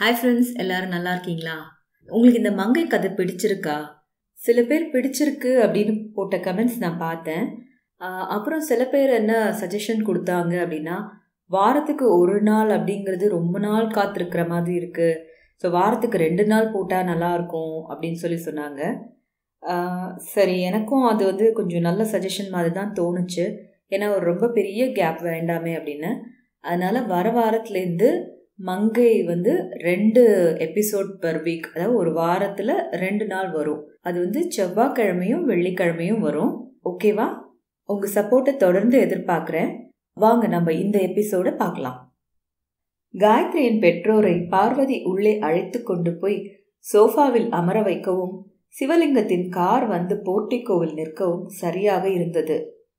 hi friends எல்லாரும் நல்லா இருக்கீங்களா உங்களுக்கு இந்த மங்கை கதை பிடிச்சிருக்கா சில பேர் பிடிச்சிருக்கு அப்படின்னு போட்ட கமெண்ட்ஸ் நான் பார்த்தேன் ஆஹ் அப்புறம் சில பேர் என்ன சஜஷன் கொடுத்தாங்க அப்படின்னா வாரத்துக்கு ஒரு நாள் அப்படிங்கிறது ரொம்ப நாள் காத்திருக்கிற மாதிரி இருக்குது ஸோ வாரத்துக்கு ரெண்டு நாள் போட்டால் நல்லாயிருக்கும் அப்படின்னு சொல்லி சொன்னாங்க ஆஹ் சரி எனக்கும் அது வந்து கொஞ்சம் நல்ல சஜஷன் மாதிரி தான் தோணுச்சு ஏன்னா ஒரு ரொம்ப பெரிய கேப் வேண்டாமே அப்படின்னு அதனால் வர வாரத்துலேருந்து மங்கை வந்து ரெண்டு எபிசோட் பர் வீக் அதாவது ஒரு வாரத்தில் ரெண்டு நாள் வரும் அது வந்து செவ்வாய்க்கிழமையும் வெள்ளிக்கிழமையும் வரும் ஓகேவா உங்கள் சப்போர்ட்டை தொடர்ந்து எதிர்பார்க்குறேன் வாங்க நம்ம இந்த எபிசோடை பார்க்கலாம் காயத்ரியின் பெற்றோரை பார்வதி உள்ளே அழைத்து கொண்டு போய் சோஃபாவில் அமர வைக்கவும் சிவலிங்கத்தின் கார் வந்து போர்ட்டிக்கோவில் நிற்கவும் சரியாக இருந்தது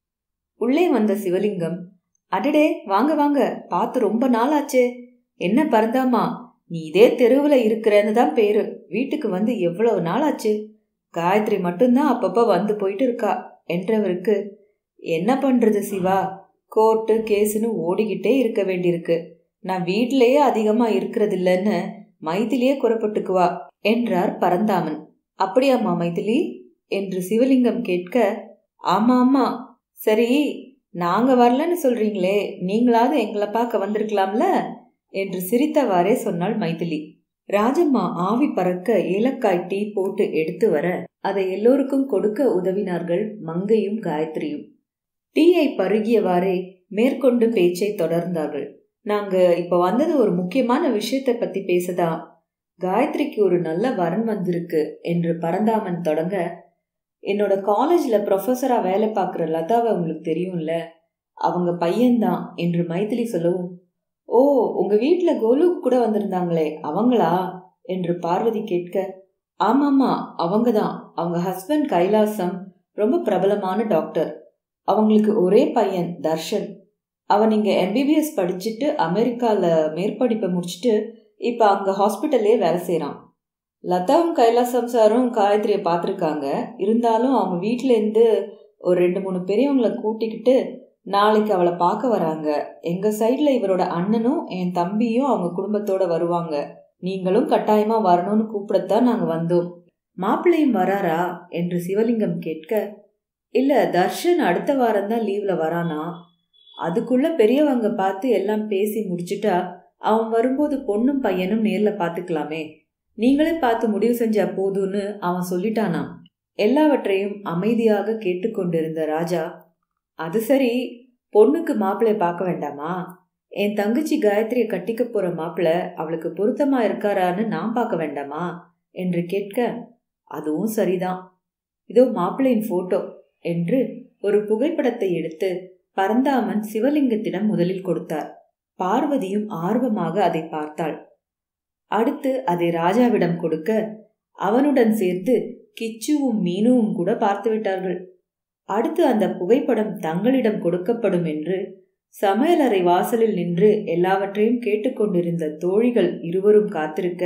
உள்ளே வந்த சிவலிங்கம் அடடே வாங்க வாங்க பார்த்து ரொம்ப நாளாச்சே என்ன பரந்தாமா நீ இதே தெருவில் இருக்கிறன்னு தான் பேரு வீட்டுக்கு வந்து எவ்வளவு நாளாச்சு காயத்ரி மட்டும்தான் அப்பப்போ வந்து போயிட்டு இருக்கா என்றவருக்கு என்ன பண்றது சிவா கோர்ட்டு கேஸுன்னு ஓடிக்கிட்டே இருக்க வேண்டியிருக்கு நான் வீட்டிலேயே அதிகமா இருக்கிறது இல்லைன்னு மைதிலியே குறப்பட்டுக்குவா என்றார் பரந்தாமன் அப்படியாம்மா மைதிலி என்று சிவலிங்கம் கேட்க ஆமா ஆமா சரி நாங்க வரலன்னு சொல்றீங்களே நீங்களாவது எங்களை பார்க்க வந்திருக்கலாம்ல என்று சிரித்தவாறே சொன்னாள் மைதிலி ராஜம்மா ஆவி பறக்க ஏலக்காய் டீ போட்டு எடுத்து வர அதை எல்லோருக்கும் கொடுக்க உதவினார்கள் மங்கையும் காயத்ரியும் டீயை பருகியவாறே மேற்கொண்டு பேச்சை தொடர்ந்தார்கள் நாங்க இப்ப வந்தது ஒரு முக்கியமான விஷயத்தை பத்தி பேசதான் காயத்ரிக்கு ஒரு நல்ல வரன் வந்திருக்கு என்று பரந்தாமன் தொடங்க என்னோட காலேஜ்ல ப்ரொஃபஸரா வேலை பார்க்குற லதாவை உங்களுக்கு தெரியும்ல அவங்க பையன்தான் என்று மைதிலி சொல்லவும் ஓ உங்க வீட்ல கோலுக்கு கூட வந்திருந்தாங்களே அவங்களா என்று பார்வதி கேட்க ஆமாமா அவங்க தான் அவங்க ஹஸ்பண்ட் கைலாசம் ரொம்ப பிரபலமான டாக்டர் அவங்களுக்கு ஒரே பையன் தர்ஷன் அவன் இங்க எம்பிபிஎஸ் படிச்சுட்டு அமெரிக்கால மேற்படிப்பை முடிச்சுட்டு இப்ப அங்க ஹாஸ்பிட்டல்லே வேலை செய்யறான் லதாவும் கைலாசம் சாரும் காயத்ரியை பார்த்துருக்காங்க இருந்தாலும் அவங்க வீட்டிலேருந்து ஒரு ரெண்டு மூணு பெரியவங்களை கூட்டிக்கிட்டு நாளைக்கு அவளை பார்க்க வராங்க எங்க சைட்ல இவரோட அண்ணனும் என் தம்பியும் அவங்க குடும்பத்தோட வருவாங்க நீங்களும் கட்டாயமா வரணும்னு கூப்பிடத்தான் நாங்க வந்தோம் மாப்பிள்ளையும் வராரா என்று சிவலிங்கம் கேட்க இல்ல தர்ஷன் அடுத்த வாரம் தான் லீவ்ல வரானா அதுக்குள்ள பெரியவங்க பார்த்து எல்லாம் பேசி முடிச்சுட்டா அவன் வரும்போது பொண்ணும் பையனும் நேர்ல பாத்துக்கலாமே நீங்களே பார்த்து முடிவு செஞ்சா போதும்னு அவன் சொல்லிட்டானாம் எல்லாவற்றையும் அமைதியாக கேட்டுக்கொண்டிருந்த ராஜா அது சரி பொண்ணுக்கு மாப்பிள்ளைய பார்க்க வேண்டாமா என் தங்கச்சி காயத்ரியை கட்டிக்க போற மாப்பிள்ள அவளுக்கு பொருத்தமா இருக்காரான்னு நான் பார்க்க வேண்டாமா என்று கேட்க அதுவும் சரிதான் இதோ மாப்பிள்ளையின் போட்டோ என்று ஒரு புகைப்படத்தை எடுத்து பரந்தாமன் சிவலிங்கத்திடம் முதலில் கொடுத்தார் பார்வதியும் ஆர்வமாக அதை பார்த்தாள் அடுத்து அதை ராஜாவிடம் கொடுக்க அவனுடன் சேர்த்து கிச்சுவும் மீனுவும் கூட பார்த்து விட்டார்கள் அடுத்து அந்த புகைப்படம் தங்களிடம் கொடுக்கப்படும் என்று சமையலறை வாசலில் நின்று எல்லாவற்றையும் கேட்டுக்கொண்டிருந்த தோழிகள் இருவரும் காத்திருக்க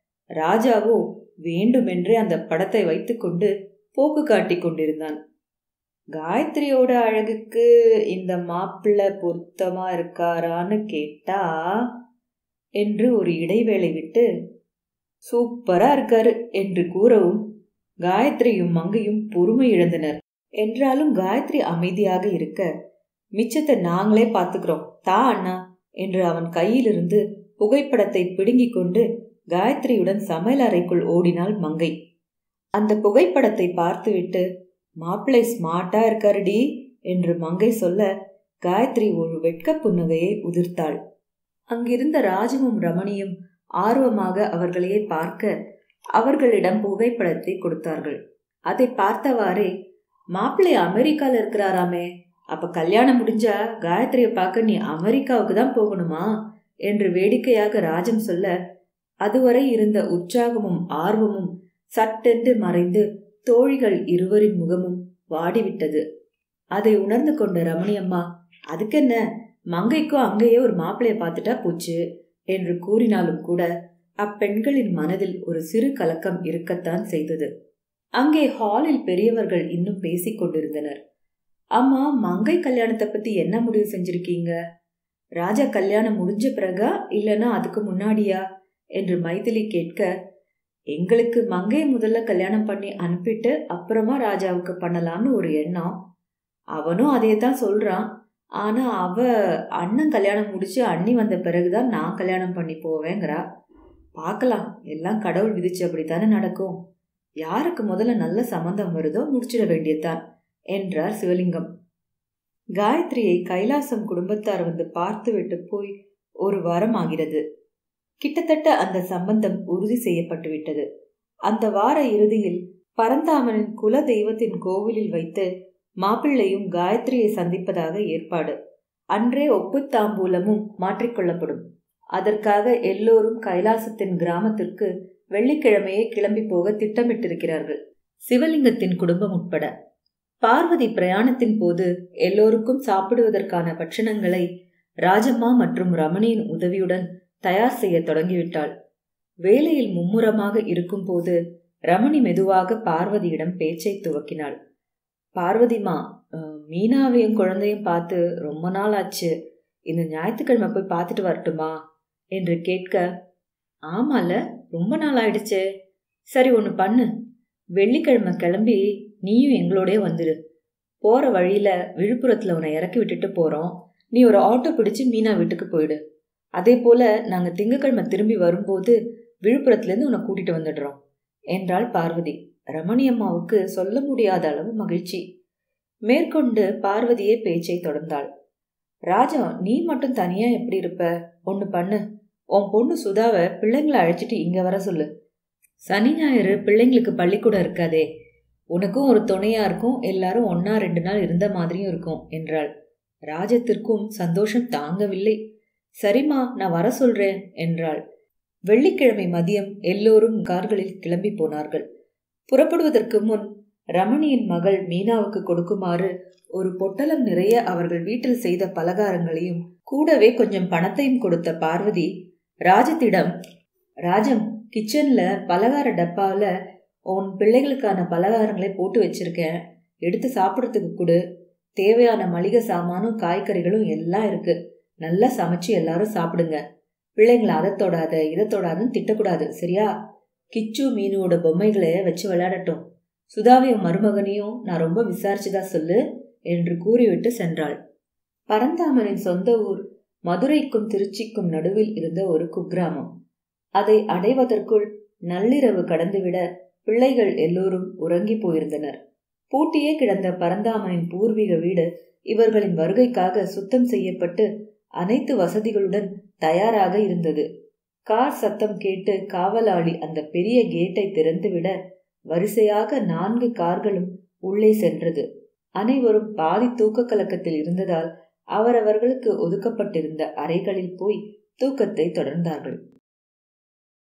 ராஜாவோ வேண்டுமென்றே அந்த படத்தை வைத்துக்கொண்டு போக்கு காட்டிக் கொண்டிருந்தான் காயத்ரியோட அழகுக்கு இந்த மாப்பிள்ளை பொருத்தமா இருக்காரான்னு கேட்டா என்று ஒரு இடைவேளை விட்டு சூப்பரா இருக்காரு என்று கூறவும் காயத்ரியும் மங்கையும் பொறுமை இழந்தனர் என்றாலும் காயத்ரி அமைதியாக இருக்க மிச்சத்தை நாங்களே பார்த்துக்கிறோம் தா அண்ணா என்று அவன் கையிலிருந்து புகைப்படத்தை பிடுங்கிக் கொண்டு காயத்ரியுடன் சமையல் அறைக்குள் ஓடினாள் மங்கை அந்த புகைப்படத்தை பார்த்துவிட்டு மாப்பிள்ளை ஸ்மார்ட்டா இருக்காருடி என்று மங்கை சொல்ல காயத்ரி ஒரு வெட்க புன்னகையை உதிர்த்தாள் அங்கிருந்த ராஜமும் ரமணியும் ஆர்வமாக அவர்களையே பார்க்க அவர்களிடம் புகைப்படத்தை கொடுத்தார்கள் அதை பார்த்தவாறே மாப்பிள்ளை அமெரிக்கால இருக்கிறாராமே அப்ப கல்யாணம் முடிஞ்சா காயத்ரிய பார்க்க நீ அமெரிக்காவுக்கு தான் போகணுமா என்று வேடிக்கையாக ராஜம் சொல்ல அதுவரை இருந்த உற்சாகமும் ஆர்வமும் சட்டென்று மறைந்து தோழிகள் இருவரின் முகமும் வாடிவிட்டது அதை உணர்ந்து கொண்ட ரமணியம்மா அதுக்கென்ன மங்கைக்கும் அங்கேயே ஒரு மாப்பிளைய பார்த்துட்டா போச்சு என்று கூறினாலும் கூட அப்பெண்களின் மனதில் ஒரு சிறு கலக்கம் இருக்கத்தான் செய்தது அங்கே ஹாலில் பெரியவர்கள் இன்னும் பேசிக் கொண்டிருந்தனர் அம்மா மங்கை கல்யாணத்தை பத்தி என்ன முடிவு செஞ்சிருக்கீங்க ராஜா கல்யாணம் முடிஞ்ச பிறகா இல்லனா அதுக்கு முன்னாடியா என்று மைதிலி கேட்க எங்களுக்கு மங்கையை முதல்ல கல்யாணம் பண்ணி அனுப்பிட்டு அப்புறமா ராஜாவுக்கு பண்ணலாம்னு ஒரு எண்ணம் அவனும் அதே தான் சொல்றான் ஆனா அவ அண்ணன் கல்யாணம் முடிச்சு அண்ணி வந்த பிறகுதான் நான் கல்யாணம் பண்ணி போவேங்கிறா பார்க்கலாம் எல்லாம் கடவுள் விதிச்சு அப்படித்தானே நடக்கும் யாருக்கு முதல்ல நல்ல சம்பந்தம் வருதோ முடிச்சிட வேண்டியதுதான் என்றார் சிவலிங்கம் காயத்ரியை கைலாசம் குடும்பத்தார் வந்து பார்த்துவிட்டு போய் ஒரு வாரம் ஆகிறது கிட்டத்தட்ட அந்த சம்பந்தம் உறுதி செய்யப்பட்டு விட்டது அந்த வார இறுதியில் பரந்தாமனின் குல தெய்வத்தின் கோவிலில் வைத்து மாப்பிள்ளையும் காயத்ரியை சந்திப்பதாக ஏற்பாடு அன்றே ஒப்புத்தாம்பூலமும் மாற்றிக்கொள்ளப்படும் அதற்காக எல்லோரும் கைலாசத்தின் கிராமத்திற்கு வெள்ளிக்கிழமையே கிளம்பி போக திட்டமிட்டிருக்கிறார்கள் சிவலிங்கத்தின் குடும்பம் உட்பட பார்வதி பிரயாணத்தின் போது எல்லோருக்கும் சாப்பிடுவதற்கான பட்சணங்களை ராஜம்மா மற்றும் ரமணியின் உதவியுடன் தயார் செய்ய தொடங்கிவிட்டாள் வேலையில் மும்முரமாக இருக்கும்போது ரமணி மெதுவாக பார்வதியிடம் பேச்சை துவக்கினாள் பார்வதிமா மீனாவையும் குழந்தையும் பார்த்து ரொம்ப நாள் ஆச்சு இந்த ஞாயிற்றுக்கிழமை போய் பார்த்துட்டு வரட்டுமா என்று கேட்க ஆமால ரொம்ப நாள் ஆயிடுச்சே சரி ஒன்று பண்ணு வெள்ளிக்கிழமை கிளம்பி நீயும் எங்களோடய வந்துடு போகிற வழியில் விழுப்புரத்தில் உன்னை இறக்கி விட்டுட்டு போகிறோம் நீ ஒரு ஆட்டோ பிடிச்சு மீனா வீட்டுக்கு போயிடு அதே போல் நாங்கள் திங்கக்கிழமை திரும்பி வரும்போது விழுப்புரத்துலேருந்து உன்னை கூட்டிகிட்டு வந்துடுறோம் என்றாள் பார்வதி ரமணியம்மாவுக்கு சொல்ல முடியாத அளவு மகிழ்ச்சி மேற்கொண்டு பார்வதியே பேச்சை தொடர்ந்தாள் ராஜா நீ மட்டும் தனியா எப்படி இருப்ப ஒன்று பண்ணு உன் பொண்ணு சுதாவை பிள்ளைங்களை அழைச்சிட்டு இங்க வர சொல்லு சனி ஞாயிறு பிள்ளைங்களுக்கு பள்ளிக்கூடம் இருக்காதே உனக்கும் ஒரு துணையா இருக்கும் எல்லாரும் ஒன்னா ரெண்டு நாள் இருந்த மாதிரியும் இருக்கும் என்றாள் ராஜத்திற்கும் சந்தோஷம் தாங்கவில்லை சரிம்மா நான் வர சொல்றேன் என்றாள் வெள்ளிக்கிழமை மதியம் எல்லோரும் கார்களில் கிளம்பி போனார்கள் புறப்படுவதற்கு முன் ரமணியின் மகள் மீனாவுக்கு கொடுக்குமாறு ஒரு பொட்டலம் நிறைய அவர்கள் வீட்டில் செய்த பலகாரங்களையும் கூடவே கொஞ்சம் பணத்தையும் கொடுத்த பார்வதி ராஜத்திடம் ராஜம் கிச்சன்ல பலகார டப்பாவில் உன் பிள்ளைகளுக்கான பலகாரங்களை போட்டு வச்சிருக்கேன் எடுத்து சாப்பிட்றதுக்கு கொடு தேவையான மளிகை சாமானும் காய்கறிகளும் எல்லாம் இருக்கு நல்லா சமைச்சு எல்லாரும் சாப்பிடுங்க பிள்ளைங்களை அதை தொடாத இதை தொடாதுன்னு திட்டக்கூடாது சரியா கிச்சு மீனோட பொம்மைகளை வச்சு விளையாடட்டும் சுதாவையும் மருமகனையும் நான் ரொம்ப விசாரிச்சுதான் சொல்லு என்று கூறிவிட்டு சென்றாள் பரந்தாமனின் சொந்த ஊர் மதுரைக்கும் திருச்சிக்கும் நடுவில் இருந்த ஒரு குக்கிராமம் அதை அடைவதற்குள் நள்ளிரவு கடந்துவிட பிள்ளைகள் எல்லோரும் உறங்கி போயிருந்தனர் பூட்டியே கிடந்த பரந்தாமனின் பூர்வீக வீடு இவர்களின் வருகைக்காக சுத்தம் செய்யப்பட்டு அனைத்து வசதிகளுடன் தயாராக இருந்தது கார் சத்தம் கேட்டு காவலாளி அந்த பெரிய கேட்டை திறந்துவிட வரிசையாக நான்கு கார்களும் உள்ளே சென்றது அனைவரும் பாதி தூக்க கலக்கத்தில் இருந்ததால் அவரவர்களுக்கு ஒதுக்கப்பட்டிருந்த அறைகளில் போய் தூக்கத்தை தொடர்ந்தார்கள்